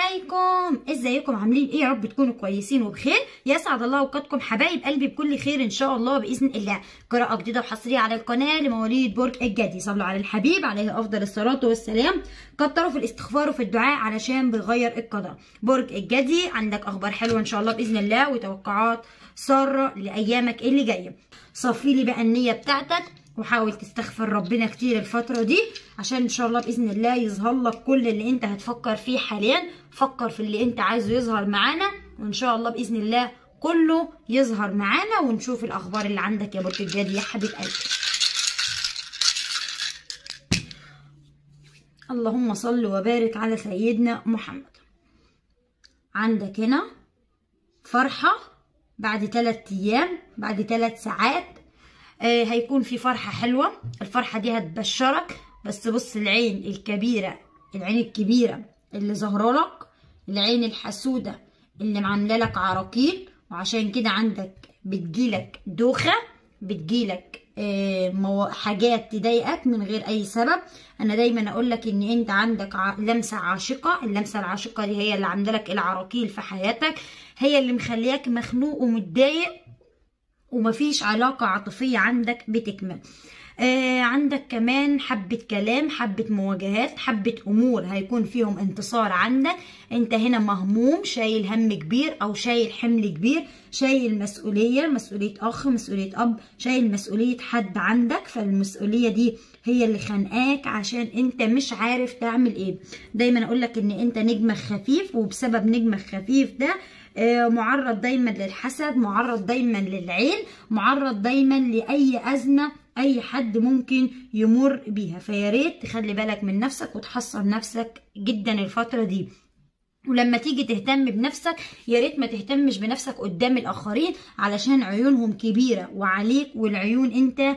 عليكم ازيكم عاملين ايه يا رب تكونوا كويسين وبخير يسعد الله اوقاتكم حبايب قلبي بكل خير ان شاء الله باذن الله قراءه جديده وحصريه على القناه لمواليد برج الجدي صلوا على الحبيب عليه افضل الصلاه والسلام كتروا في الاستغفار وفي الدعاء علشان بيغير القضاء برج الجدي عندك اخبار حلوه ان شاء الله باذن الله وتوقعات ساره لايامك اللي جايه صفي لي بقى النيه بتاعتك وحاول تستغفر ربنا كتير الفترة دي عشان ان شاء الله بإذن الله يظهر لك كل اللي انت هتفكر فيه حاليا فكر في اللي انت عايزه يظهر معانا وان شاء الله بإذن الله كله يظهر معانا ونشوف الأخبار اللي عندك يا برج الجدي يا حبيب قلبي اللهم صل وبارك على سيدنا محمد عندك هنا فرحة بعد ثلاث أيام بعد ثلاث ساعات آه هيكون في فرحة حلوة الفرحة دي هتبشرك بس بص العين الكبيرة العين الكبيرة اللي ظاهرة لك العين الحسودة اللي معاملة لك عراقيل وعشان كده عندك بتجيلك دوخة بتجيلك آه مو... حاجات تضايقك من غير اي سبب انا دايما اقول لك ان انت عندك ع... لمسه عاشقه اللمسه العاشقه دي هي اللي عامله لك العراقيل في حياتك هي اللي مخلياك مخنوق ومتضايق ومفيش علاقة عاطفية عندك بتكمل آه عندك كمان حبة كلام حبة مواجهات حبة أمور هيكون فيهم انتصار عندك انت هنا مهموم شايل هم كبير أو شايل حمل كبير شايل مسؤولية مسؤولية أخ مسؤولية أب شايل مسؤولية حد عندك فالمسؤولية دي هي اللي خانقاك عشان انت مش عارف تعمل ايه دايما اقولك ان انت نجمك خفيف وبسبب نجمك خفيف ده معرض دايما للحسد معرض دايما للعين معرض دايما لاي ازمه اي حد ممكن يمر بيها فيا ريت تخلي بالك من نفسك وتحصن نفسك جدا الفتره دي ولما تيجي تهتم بنفسك يا ريت ما تهتمش بنفسك قدام الاخرين علشان عيونهم كبيره وعليك والعيون انت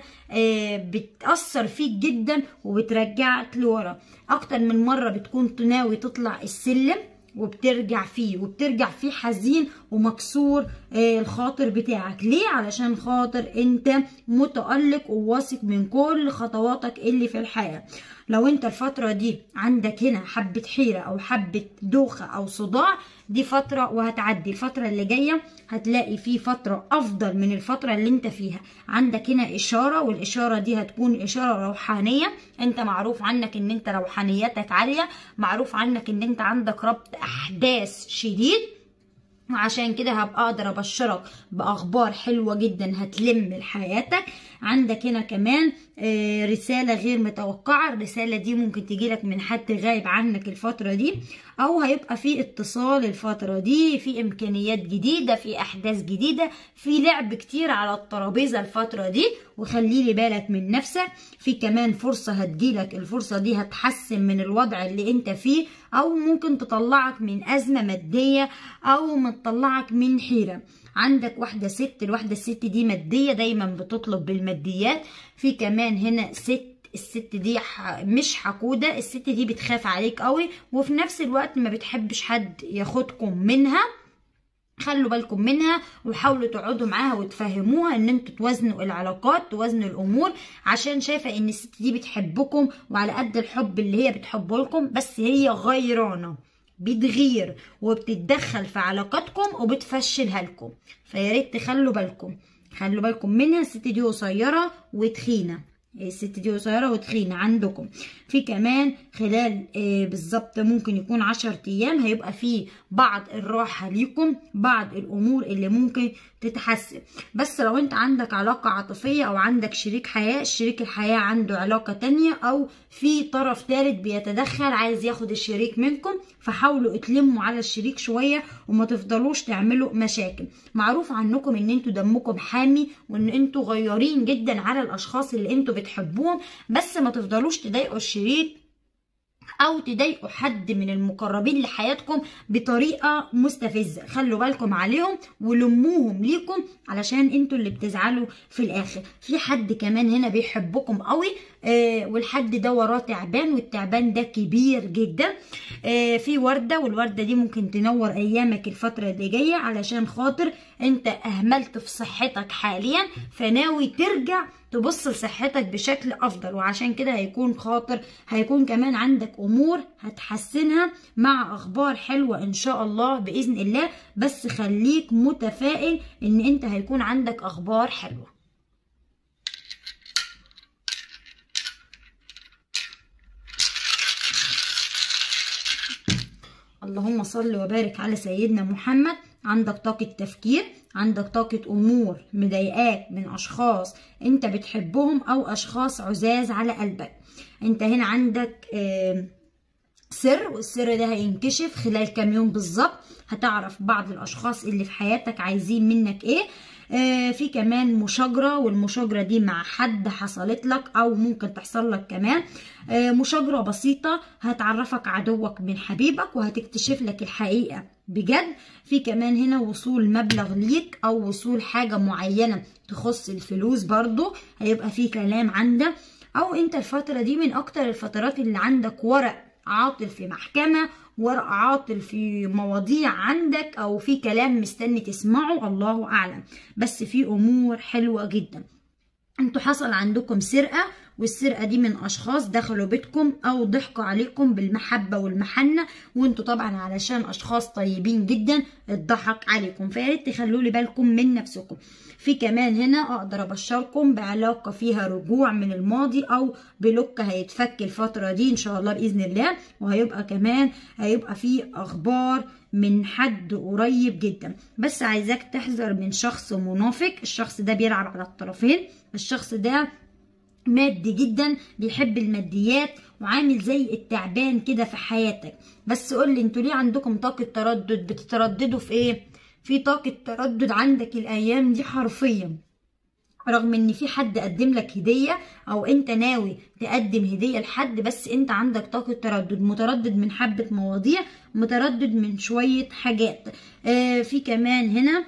بتاثر فيك جدا وبترجعك لورا اكتر من مره بتكون ناوي تطلع السلم وبترجع فيه وبترجع فيه حزين ومكسور آه الخاطر بتاعك ليه علشان خاطر انت متألق وواثق من كل خطواتك اللي في الحياة لو انت الفترة دي عندك هنا حبة حيرة او حبة دوخة او صداع دي فترة وهتعدي الفترة اللي جاية هتلاقي في فترة افضل من الفترة اللي انت فيها عندك هنا اشارة والاشارة دي هتكون اشارة روحانية انت معروف عنك ان انت روحانيتك عالية معروف عنك ان انت عندك ربط احداث شديد وعشان كده هبقى اقدر ابشرك باخبار حلوه جدا هتلم حياتك عندك هنا كمان رساله غير متوقعه الرساله دي ممكن تجيلك من حد غايب عنك الفتره دي او هيبقى في اتصال الفتره دي في امكانيات جديده في احداث جديده في لعب كتير على الترابيزه الفتره دي وخليلي بالك من نفسك في كمان فرصه هتجيلك الفرصه دي هتحسن من الوضع اللي انت فيه او ممكن تطلعك من ازمه ماديه او تطلعك من حيره عندك واحدة ست الواحدة الست دي مادية دايما بتطلب بالماديات في كمان هنا ست الست دي مش حقودة الست دي بتخاف عليك قوي وفي نفس الوقت ما بتحبش حد ياخدكم منها خلوا بالكم منها وحاولوا تقعدوا معاها وتفهموها ان انتوا توازنوا العلاقات توازنوا الامور عشان شايفه ان الست دي بتحبكم وعلى قد الحب اللي هي بتحبه لكم بس هي غيرانه بتغير وبتتدخل في علاقاتكم وبتفشلها لكم فيا ريت تخلوا بالكم خلوا بالكم منها الست دي قصيره وتخينه الست دي قصيرة وتخينة عندكم في كمان خلال آه بالظبط ممكن يكون عشر ايام هيبقى في بعض الراحة ليكم بعض الامور اللي ممكن تتحسن بس لو انت عندك علاقة عاطفية او عندك شريك حياة شريك الحياة عنده علاقة تانية او في طرف ثالث بيتدخل عايز ياخد الشريك منكم فحاولوا اتلموا على الشريك شوية وما تفضلوش تعملوا مشاكل معروف عنكم ان انتوا دمكم حامي وان انتوا غيارين جدا على الاشخاص اللي انتوا بتحبوهم بس ما تفضلوش تضايقوا الشريك او تضايقوا حد من المقربين لحياتكم بطريقه مستفزه خلوا بالكم عليهم ولموهم ليكم علشان انتوا اللي بتزعلوا في الاخر في حد كمان هنا بيحبكم قوي آه والحد ده وراه تعبان والتعبان ده كبير جدا آه في ورده والورده دي ممكن تنور ايامك الفتره اللي جايه علشان خاطر انت اهملت في صحتك حاليا فناوي ترجع تبص لصحتك بشكل افضل وعشان كده هيكون خاطر هيكون كمان عندك امور هتحسنها مع اخبار حلوه ان شاء الله باذن الله بس خليك متفائل ان انت هيكون عندك اخبار حلوه اللهم صل وبارك على سيدنا محمد عندك طاقة تفكير عندك طاقة أمور مضايقاك من أشخاص أنت بتحبهم أو أشخاص عزاز على قلبك أنت هنا عندك سر والسر ده هينكشف خلال كام يوم بالظبط هتعرف بعض الأشخاص اللي في حياتك عايزين منك إيه آه في كمان مشاجرة والمشاجرة دي مع حد حصلت لك أو ممكن تحصل لك كمان آه مشاجرة بسيطة هتعرفك عدوك من حبيبك وهتكتشف لك الحقيقة بجد في كمان هنا وصول مبلغ ليك أو وصول حاجة معينة تخص الفلوس برضو هيبقى في كلام عندك أو أنت الفترة دي من أكتر الفترات اللي عندك ورق عاطل في محكمة ورق عاطل في مواضيع عندك او في كلام مستني تسمعه الله اعلم بس في امور حلوه جدا انتوا حصل عندكم سرقه والسرقه دي من اشخاص دخلوا بيتكم او ضحكوا عليكم بالمحبه والمحنه وانتوا طبعا علشان اشخاص طيبين جدا اتضحك عليكم فياريت تخلوا لي بالكم من نفسكم في كمان هنا اقدر ابشركم بعلاقه فيها رجوع من الماضي او بلوك هيتفك الفتره دي ان شاء الله باذن الله وهيبقى كمان هيبقى في اخبار من حد قريب جدا بس عايزاك تحذر من شخص منافق الشخص ده بيلعب على الطرفين الشخص ده مادي جدا بيحب الماديات وعامل زي التعبان كده في حياتك بس قول لي انتوا ليه عندكم طاقه تردد بتترددوا في ايه في طاقه تردد عندك الايام دي حرفيا رغم ان في حد قدم لك هديه او انت ناوي تقدم هديه لحد بس انت عندك طاقه تردد متردد من حبه مواضيع متردد من شويه حاجات آه في كمان هنا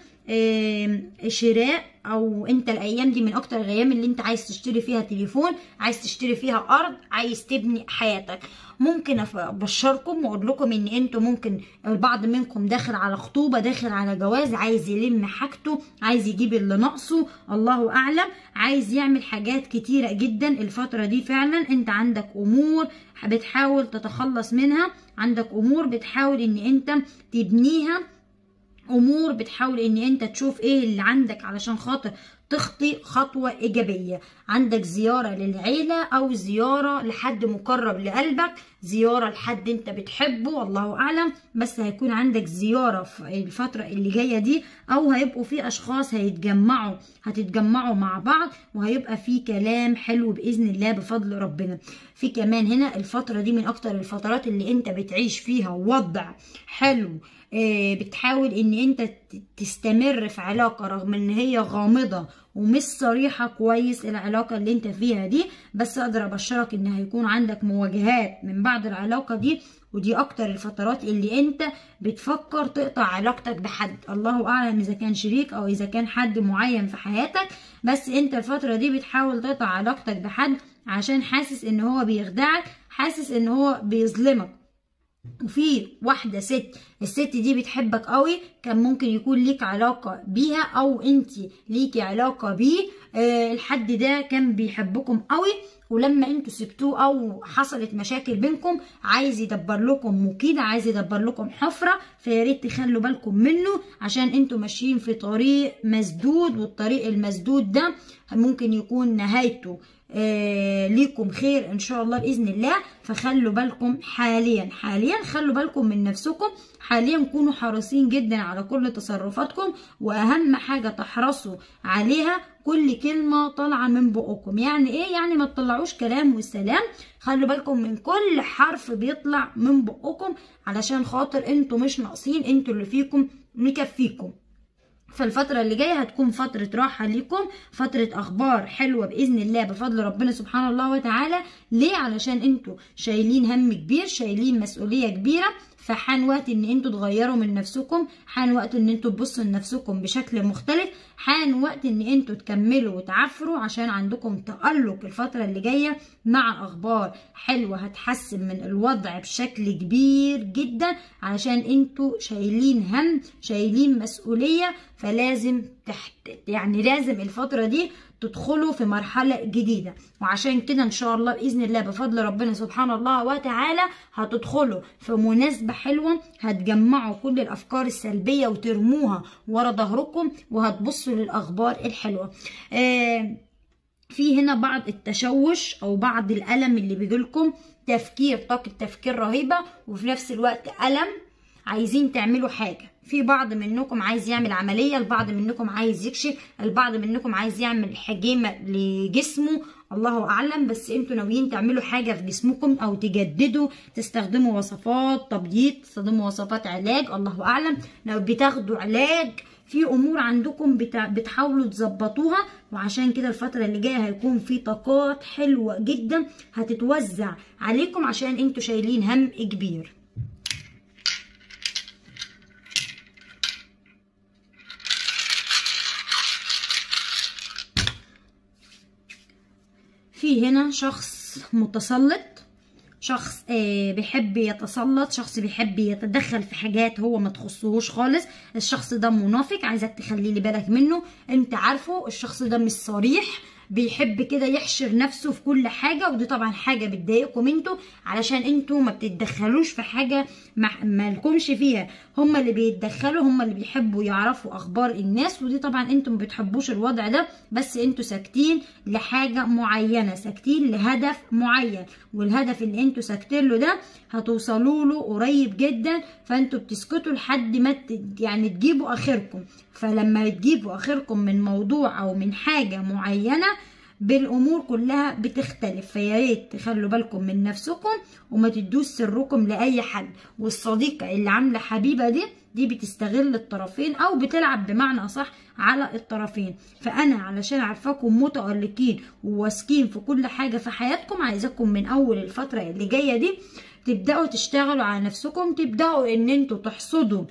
آه شراء او انت الايام دي من اكتر الايام اللي انت عايز تشتري فيها تليفون عايز تشتري فيها ارض عايز تبني حياتك ممكن ابشركم واقول لكم ان انتوا ممكن البعض منكم داخل على خطوبه داخل على جواز عايز يلم حاجته عايز يجيب اللي ناقصه الله اعلم عايز يعمل حاجات كتيره جدا الفتره دي فعلا انت عندك امور بتحاول تتخلص منها عندك امور بتحاول ان انت تبنيها امور بتحاول ان انت تشوف ايه اللي عندك علشان خاطر تخطي خطوة إيجابية عندك زيارة للعيلة أو زيارة لحد مقرب لقلبك زيارة لحد أنت بتحبه والله أعلم بس هيكون عندك زيارة في الفترة اللي جاية دي أو هيبقوا في أشخاص هيتجمعوا هتتجمعوا مع بعض وهيبقى في كلام حلو بإذن الله بفضل ربنا في كمان هنا الفترة دي من أكتر الفترات اللي أنت بتعيش فيها وضع حلو بتحاول ان انت تستمر في علاقة رغم ان هي غامضة ومش صريحة كويس العلاقة اللي انت فيها دي بس اقدر ابشرك ان هيكون عندك مواجهات من بعد العلاقة دي ودي اكتر الفترات اللي انت بتفكر تقطع علاقتك بحد الله اعلم اذا كان شريك او اذا كان حد معين في حياتك بس انت الفترة دي بتحاول تقطع علاقتك بحد عشان حاسس ان هو بيخدعك حاسس ان هو بيظلمك وفي واحدة ست الست دي بتحبك قوي كان ممكن يكون ليك علاقة بيها او انت ليكي علاقة بيه آه الحد ده كان بيحبكم قوي ولما انتوا سبتوه او حصلت مشاكل بينكم عايز يدبر لكم مكيدة عايز يدبر لكم حفرة فياريت تخلوا بالكم منه عشان انتوا ماشيين في طريق مسدود والطريق المسدود ده ممكن يكون نهايته آه ليكم خير ان شاء الله باذن الله فخلوا بالكم حاليا حاليا خلوا بالكم من نفسكم حاليا كونوا حريصين جدا على كل تصرفاتكم واهم حاجه تحرصوا عليها كل كلمه طالعه من بقكم يعني ايه يعني ما تطلعوش كلام والسلام خلوا بالكم من كل حرف بيطلع من بقكم علشان خاطر انتوا مش ناقصين انتوا اللي فيكم مكفيكم فالفترة اللي جاية هتكون فترة راحة ليكم فترة أخبار حلوة بإذن الله بفضل ربنا سبحانه الله وتعالى ليه علشان انتوا شايلين هم كبير شايلين مسؤولية كبيرة فحان وقت ان انتوا تغيروا من نفسكم حان وقت ان انتوا تبصوا لنفسكم بشكل مختلف حان وقت ان انتوا تكملوا وتعافروا عشان عندكم تألق الفترة اللي جاية مع اخبار حلوة هتحسن من الوضع بشكل كبير جدا علشان انتوا شايلين هم شايلين مسؤولية فلازم تحت يعني لازم الفترة دي تدخلوا في مرحلة جديدة وعشان كده ان شاء الله بإذن الله بفضل ربنا سبحانه الله وتعالى هتدخلوا في مناسبة حلوة هتجمعوا كل الأفكار السلبية وترموها ورا ظهركم وهتبصوا للأخبار الحلوة آه في هنا بعض التشوش او بعض الالم اللي بيجيلكم تفكير طاقة تفكير رهيبة وفي نفس الوقت ألم عايزين تعملوا حاجة في بعض منكم عايز يعمل عملية البعض منكم عايز يكشف البعض منكم عايز يعمل حجامة لجسمه الله أعلم بس انتوا ناويين تعملوا حاجة في جسمكم أو تجددوا تستخدموا وصفات تبييض تستخدموا وصفات علاج الله أعلم لو بتاخدوا علاج في امور عندكم بتع... بتحاولوا تظبطوها وعشان كده الفتره اللي جايه هيكون في طاقات حلوه جدا هتتوزع عليكم عشان انتوا شايلين هم كبير في هنا شخص متسلط شخص آه بيحب يتسلط شخص بيحب يتدخل في حاجات هو ما تخصهوش خالص الشخص ده منافق عايزك تخلي لي بالك منه انت عارفه الشخص ده مش صريح بيحب كده يحشر نفسه في كل حاجه ودي طبعا حاجه بتضايقكم انتوا علشان انتوا ما بتتدخلوش في حاجه ما, ما لكمش فيها هم اللي بيتدخلوا هم اللي بيحبوا يعرفوا اخبار الناس ودي طبعا انتوا ما بتحبوش الوضع ده بس انتوا ساكتين لحاجه معينه ساكتين لهدف معين والهدف اللي انتوا ساكتين له ده هتوصلوا له قريب جدا فانتوا بتسكتوا لحد ما يعني تجيبوا اخركم فلما تجيبوا اخركم من موضوع او من حاجه معينه بالامور كلها بتختلف فيا ريت تخلوا بالكم من نفسكم وما تدوش سركم لاي حد والصديقه اللي عامله حبيبه دي دي بتستغل الطرفين او بتلعب بمعنى اصح على الطرفين فانا علشان عارفاكم متالقين وواثقين في كل حاجه في حياتكم عايزاكم من اول الفتره اللي جايه دي تبداوا تشتغلوا على نفسكم تبداوا ان انتوا تحصدوا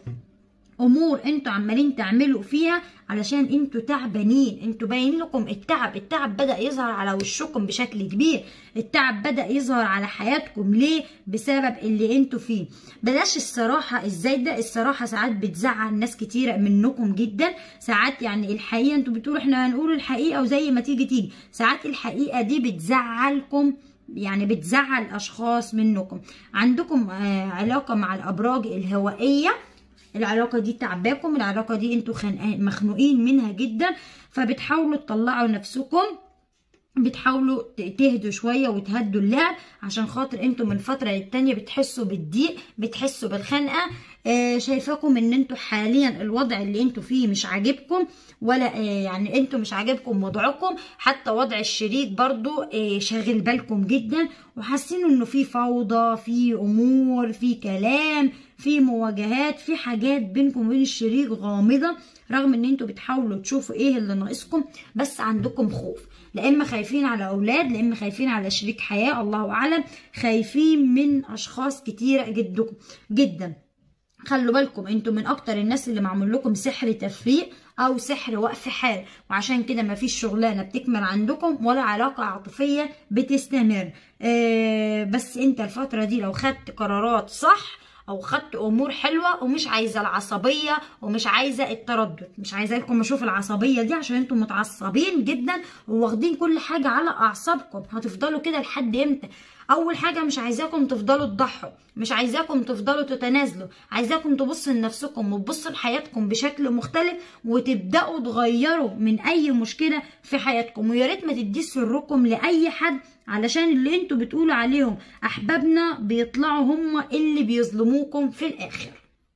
امور انتوا عمالين تعملوا فيها علشان انتوا تعبانين انتوا باين لكم التعب التعب بدا يظهر على وشكم بشكل كبير التعب بدا يظهر على حياتكم ليه بسبب اللي انتوا فيه بلاش الصراحه الزايده الصراحه ساعات بتزعل ناس كتيره منكم جدا ساعات يعني الحقيقه انتوا بتقولوا احنا هنقول الحقيقه وزي ما تيجي تيجي ساعات الحقيقه دي بتزعلكم يعني بتزعل اشخاص منكم عندكم آه علاقه مع الابراج الهوائيه العلاقة دي تعباكم العلاقة دي انتوا مخنوقين منها جدا فبتحاولوا تطلعوا نفسكم بتحاولوا تهدوا شوية وتهدوا اللعب عشان خاطر انتوا من فترة للتانية بتحسوا بالضيق بتحسوا بالخنقة آه شايفاكم ان انتوا حاليا الوضع اللي انتوا فيه مش عاجبكم ولا آه يعني انتوا مش عاجبكم وضعكم حتى وضع الشريك برضو آه شاغل بالكم جدا وحاسين انه في فوضى في امور في كلام في مواجهات في حاجات بينكم وبين الشريك غامضة رغم ان انتوا بتحاولوا تشوفوا ايه اللي ناقصكم بس عندكم خوف لا اما خايفين على اولاد لا اما خايفين على شريك حياه الله اعلم خايفين من اشخاص كتيره جدكم جدا خلوا بالكم انتوا من اكتر الناس اللي معمول لكم سحر تفريق او سحر وقف حال وعشان كده مفيش شغلانه بتكمل عندكم ولا علاقه عاطفيه بتستمر آه بس انت الفتره دي لو خدت قرارات صح او خدت امور حلوه ومش عايزه العصبيه ومش عايزه التردد مش عايزه لكم اشوف العصبيه دي عشان انتم متعصبين جدا وواخدين كل حاجه على اعصابكم هتفضلوا كده لحد امتى اول حاجه مش عايزاكم تفضلوا تضحوا مش عايزاكم تفضلوا تتنازلوا عايزاكم تبصوا لنفسكم وتبصوا لحياتكم بشكل مختلف وتبداوا تغيروا من اي مشكله في حياتكم ويا ريت ما تديش سركم لاي حد علشان اللي انتوا بتقولوا عليهم احبابنا بيطلعوا هم اللي بيظلموكم في الاخر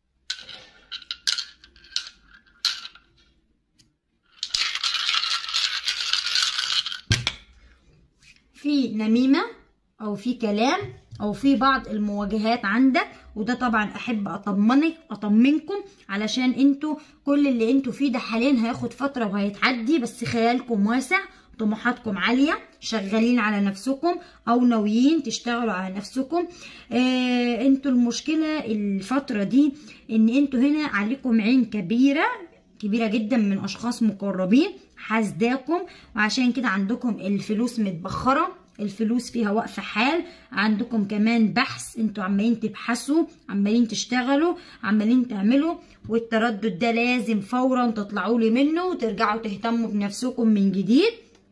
في نميمه او في كلام او في بعض المواجهات عندك وده طبعا احب اطمنك اطمنكم علشان انتوا كل اللي انتوا فيه ده حاليا هياخد فتره وهيتعدي بس خيالكم واسع طموحاتكم عالية شغالين على نفسكم او ناويين تشتغلوا على نفسكم آه انتوا المشكلة الفترة دي ان انتوا هنا عليكم عين كبيرة كبيرة جدا من اشخاص مقربين حاسداكم وعشان كده عندكم الفلوس متبخرة الفلوس فيها وقف حال عندكم كمان بحث انتوا عمالين تبحثوا عمالين تشتغلوا عمالين تعملوا والتردد ده لازم فورا تطلعوا لي منه وترجعوا تهتموا بنفسكم من جديد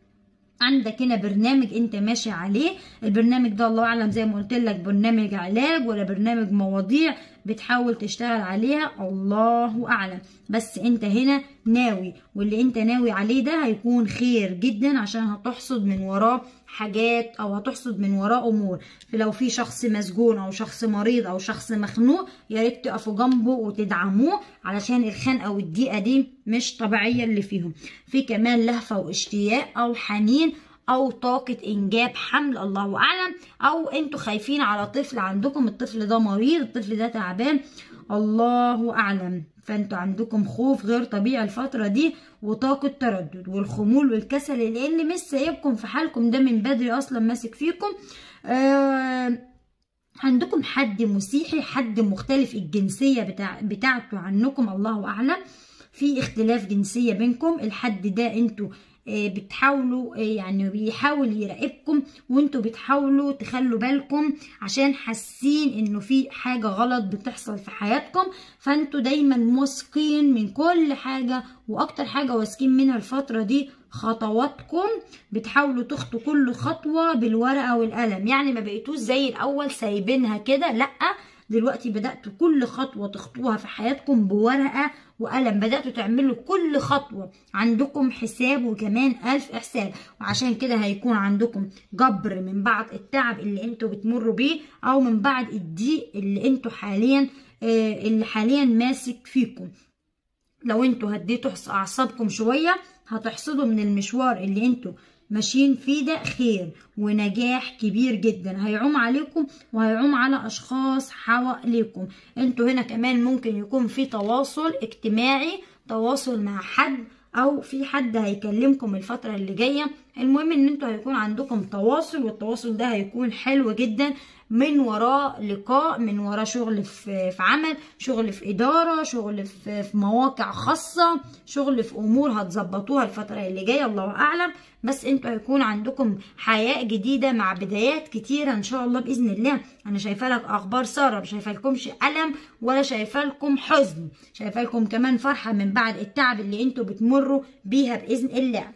عندك هنا برنامج انت ماشي عليه البرنامج ده الله اعلم زي ما قلت لك برنامج علاج ولا برنامج مواضيع بتحاول تشتغل عليها الله اعلم بس انت هنا ناوي واللي انت ناوي عليه ده هيكون خير جدا عشان هتحصد من وراه حاجات او هتحصد من وراه امور فلو في شخص مسجون او شخص مريض او شخص مخنوق يا ريت تقفوا جنبه وتدعموه علشان الخنقه والضيقه دي مش طبيعيه اللي فيهم في كمان لهفه واشتياق او حنين او طاقة انجاب حمل الله اعلم او انتوا خايفين على طفل عندكم الطفل ده مريض الطفل ده تعبان الله اعلم فانتوا عندكم خوف غير طبيعي الفترة دي وطاقة تردد والخمول والكسل اللي مش سايبكم في حالكم ده من بدري اصلا ماسك فيكم آه عندكم حد مسيحي حد مختلف الجنسية بتاع بتاعته عنكم الله اعلم في اختلاف جنسية بينكم الحد ده انتوا بتحاولوا يعني بيحاول يراقبكم وانتوا بتحاولوا تخلوا بالكم عشان حاسين انه في حاجة غلط بتحصل في حياتكم فانتوا دايما واثقين من كل حاجة واكتر حاجة واثقين منها الفترة دي خطواتكم بتحاولوا تخطوا كل خطوة بالورقة والقلم يعني ما بقيتوش زي الاول سايبينها كده لأ دلوقتي بدأتوا كل خطوة تخطوها في حياتكم بورقة وقلم بدأتوا تعملوا كل خطوة عندكم حساب وكمان ألف حساب وعشان كده هيكون عندكم جبر من بعد التعب اللي انتوا بتمروا بيه أو من بعد الضيق اللي انتوا حاليا آه اللي حاليا ماسك فيكم لو انتوا هديتوا أعصابكم شوية هتحصدوا من المشوار اللي انتوا ماشيين فيه ده خير ونجاح كبير جدا هيعوم عليكم وهيعوم على اشخاص حواليكم انتوا هنا كمان ممكن يكون في تواصل اجتماعي تواصل مع حد او في حد هيكلمكم الفترة اللي جاية المهم ان انتوا هيكون عندكم تواصل والتواصل ده هيكون حلو جدا من وراء لقاء من وراء شغل في, في عمل شغل في إدارة شغل في, في مواقع خاصة شغل في أمور هتظبطوها الفترة اللي جاية الله أعلم بس انتوا هيكون عندكم حياة جديدة مع بدايات كتيرة ان شاء الله بإذن الله انا شايفة لك اخبار سارة مش شايفة لكمش ألم ولا شايفة لكم حزن شايفة لكم كمان فرحة من بعد التعب اللي انتوا بتمروا بيها بإذن الله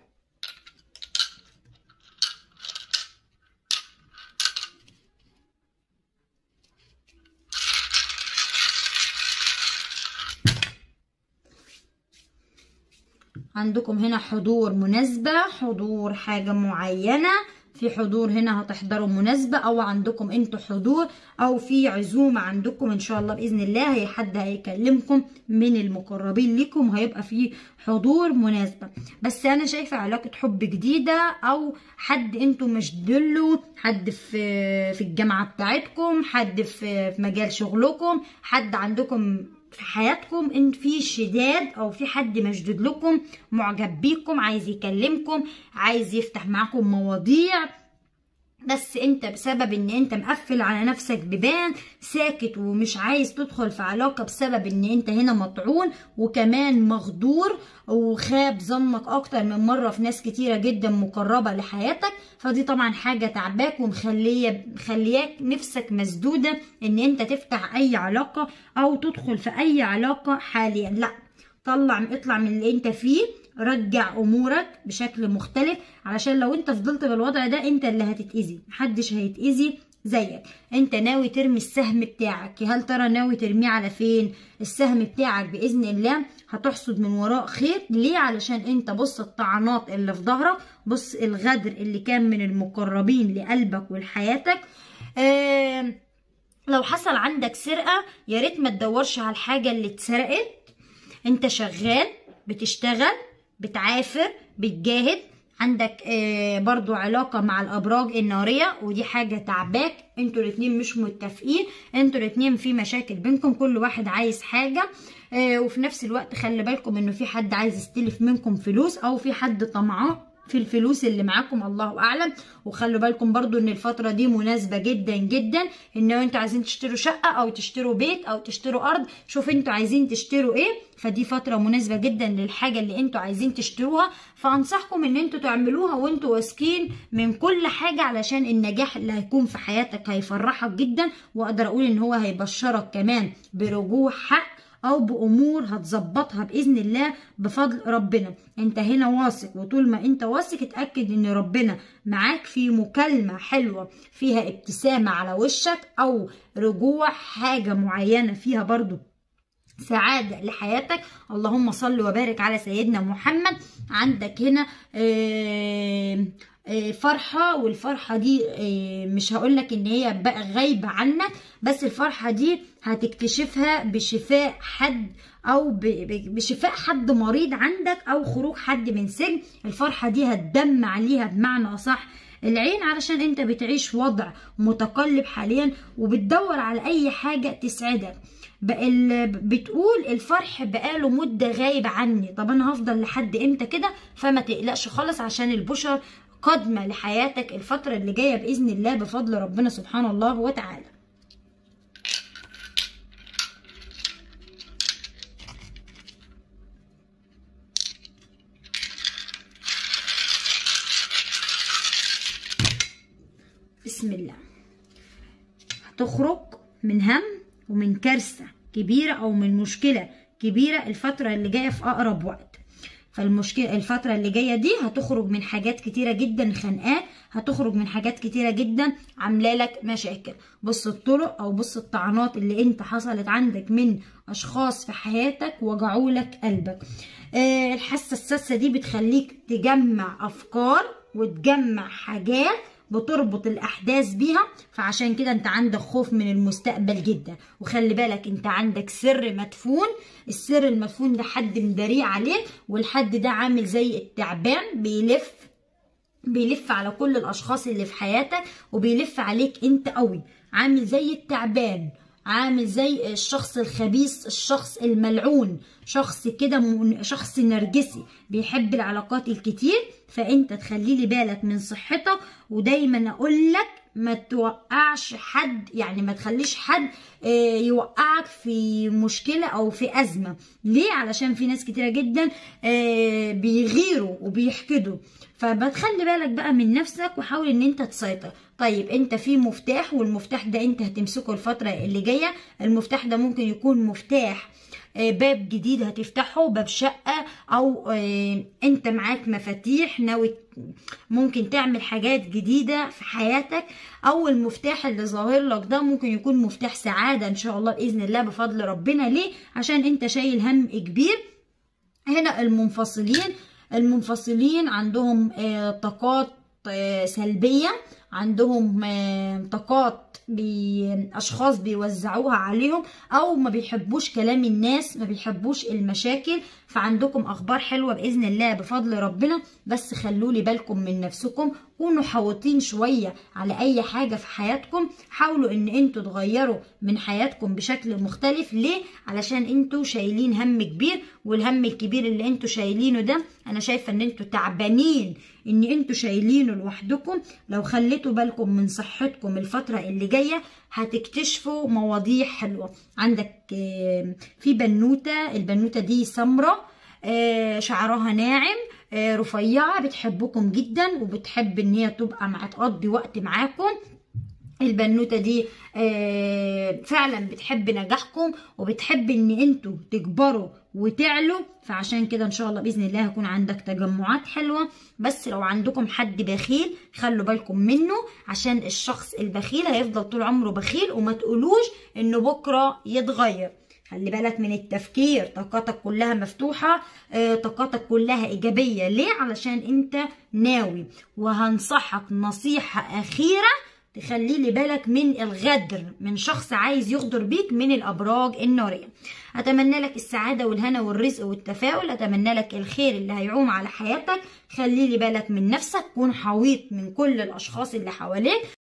عندكم هنا حضور مناسبة حضور حاجة معينة في حضور هنا هتحضروا مناسبة او عندكم انتوا حضور او في عزومة عندكم ان شاء الله باذن الله هي حد هيكلمكم من المقربين لكم وهيبقى في حضور مناسبة بس انا شايفة علاقة حب جديدة او حد انتوا مشدله حد في في الجامعة بتاعتكم حد في في مجال شغلكم حد عندكم في حياتكم ان في شداد او في حد مشدود لكم معجب بيكم عايز يكلمكم عايز يفتح معاكم مواضيع بس انت بسبب ان انت مقفل على نفسك ببان ساكت ومش عايز تدخل في علاقة بسبب ان انت هنا مطعون وكمان مغدور وخاب ظنك اكتر من مرة في ناس كتيرة جدا مقربة لحياتك فدي طبعا حاجة تعباك ومخلية مخلياك نفسك مسدودة ان انت تفتح اي علاقة او تدخل في اي علاقة حاليا لا طلع اطلع من اللي انت فيه رجع امورك بشكل مختلف علشان لو انت فضلت بالوضع ده انت اللي هتتاذي محدش هيتاذي زيك انت ناوي ترمي السهم بتاعك هل ترى ناوي ترميه على فين السهم بتاعك باذن الله هتحصد من وراء خير ليه علشان انت بص الطعنات اللي في ظهرك بص الغدر اللي كان من المقربين لقلبك ولحياتك آه لو حصل عندك سرقه يا ريت ما تدورش على الحاجه اللي اتسرقت انت شغال بتشتغل بتعافر بتجاهد عندك آه برضو علاقة مع الأبراج النارية ودي حاجة تعباك انتوا الاتنين مش متفقين انتوا الاتنين في مشاكل بينكم كل واحد عايز حاجة آه وفي نفس الوقت خلي بالكم انه في حد عايز يستلف منكم فلوس او في حد طمعان في الفلوس اللي معاكم الله اعلم وخلوا بالكم برضو ان الفتره دي مناسبه جدا جدا ان انتوا عايزين تشتروا شقه او تشتروا بيت او تشتروا ارض شوف انتوا عايزين تشتروا ايه فدي فتره مناسبه جدا للحاجه اللي انتوا عايزين تشتروها فانصحكم ان انتوا تعملوها وانتوا واثقين من كل حاجه علشان النجاح اللي هيكون في حياتك هيفرحك جدا واقدر اقول ان هو هيبشرك كمان برجوع حق او بامور هتظبطها باذن الله بفضل ربنا انت هنا واثق وطول ما انت واثق اتاكد ان ربنا معاك في مكالمه حلوه فيها ابتسامه على وشك او رجوع حاجه معينه فيها برضو سعادة لحياتك اللهم صل وبارك على سيدنا محمد عندك هنا آه فرحة والفرحة دي مش هقولك ان هي بقى غايبة عنك بس الفرحة دي هتكتشفها بشفاء حد او بشفاء حد مريض عندك او خروج حد من سجن الفرحة دي هتدم عليها بمعنى اصح العين علشان انت بتعيش وضع متقلب حاليا وبتدور على اي حاجة تسعدك بتقول الفرح بقاله مدة غايب عني طب انا هفضل لحد امتى كده فما تقلقش خالص عشان البشر قادمة لحياتك الفترة اللي جاية بإذن الله بفضل ربنا سبحانه الله وتعالى بسم الله هتخرج من هم ومن كارثة كبيرة أو من مشكلة كبيرة الفترة اللي جاية في أقرب وقت فالمشكله الفتره اللي جايه دي هتخرج من حاجات كتيره جدا خنقاك هتخرج من حاجات كتيره جدا عامله لك مشاكل بص الطرق او بص الطعنات اللي انت حصلت عندك من اشخاص في حياتك وجعوا لك قلبك آه الحاسه السادسه دي بتخليك تجمع افكار وتجمع حاجات بتربط الاحداث بيها فعشان كده انت عندك خوف من المستقبل جدا وخلي بالك انت عندك سر مدفون السر المدفون ده حد مداريه عليك والحد ده عامل زي التعبان بيلف بيلف على كل الاشخاص اللي في حياتك وبيلف عليك انت قوي عامل زي التعبان عامل زي الشخص الخبيث الشخص الملعون شخص كده شخص نرجسي بيحب العلاقات الكتير فانت تخلي لي بالك من صحتك ودايما اقول لك ما توقعش حد يعني ما تخليش حد يوقعك في مشكلة او في ازمة ليه علشان في ناس كتيرة جدا بيغيروا وبيحقدوا فبتخلي بالك بقى من نفسك وحاول ان انت تسيطر طيب انت في مفتاح والمفتاح ده انت هتمسكه الفترة اللي جاية المفتاح ده ممكن يكون مفتاح باب جديد هتفتحه باب شقة او انت معاك مفاتيح ناوي ممكن تعمل حاجات جديدة في حياتك او المفتاح اللي ظاهر لك ده ممكن يكون مفتاح سعادة ان شاء الله باذن الله بفضل ربنا ليه عشان انت شايل هم كبير هنا المنفصلين المنفصلين عندهم طاقات سلبية عندهم طاقات بأشخاص بيوزعوها عليهم أو ما بيحبوش كلام الناس ما بيحبوش المشاكل فعندكم أخبار حلوة بإذن الله بفضل ربنا بس خلولي بالكم من نفسكم كونوا حوطين شوية على أي حاجة في حياتكم حاولوا إن انتوا تغيروا من حياتكم بشكل مختلف ليه؟ علشان انتوا شايلين هم كبير والهم الكبير اللي انتوا شايلينه ده أنا شايفة إن انتوا تعبانين إن انتوا شايلينه لوحدكم لو خليتوا بالكم من صحتكم الفترة اللي جاية هتكتشفوا مواضيع حلوة عندك في بنوتة البنوتة دي سمرة شعرها ناعم رفيعة بتحبكم جدا وبتحب ان هي تبقى مع تقضي وقت معاكم البنوتة دي فعلا بتحب نجاحكم وبتحب ان انتوا تكبروا وتعلوا فعشان كده ان شاء الله باذن الله هيكون عندك تجمعات حلوه بس لو عندكم حد بخيل خلوا بالكم منه عشان الشخص البخيل هيفضل طول عمره بخيل وما تقولوش انه بكره يتغير خلي بالك من التفكير طاقاتك كلها مفتوحة طاقاتك كلها إيجابية ليه؟ علشان أنت ناوي وهنصحك نصيحة أخيرة تخلي لي بالك من الغدر من شخص عايز يغدر بيك من الابراج الناريه اتمنى لك السعاده والهنا والرزق والتفاؤل اتمنى لك الخير اللي هيعوم على حياتك خلي لي بالك من نفسك كون حويط من كل الاشخاص اللي حواليك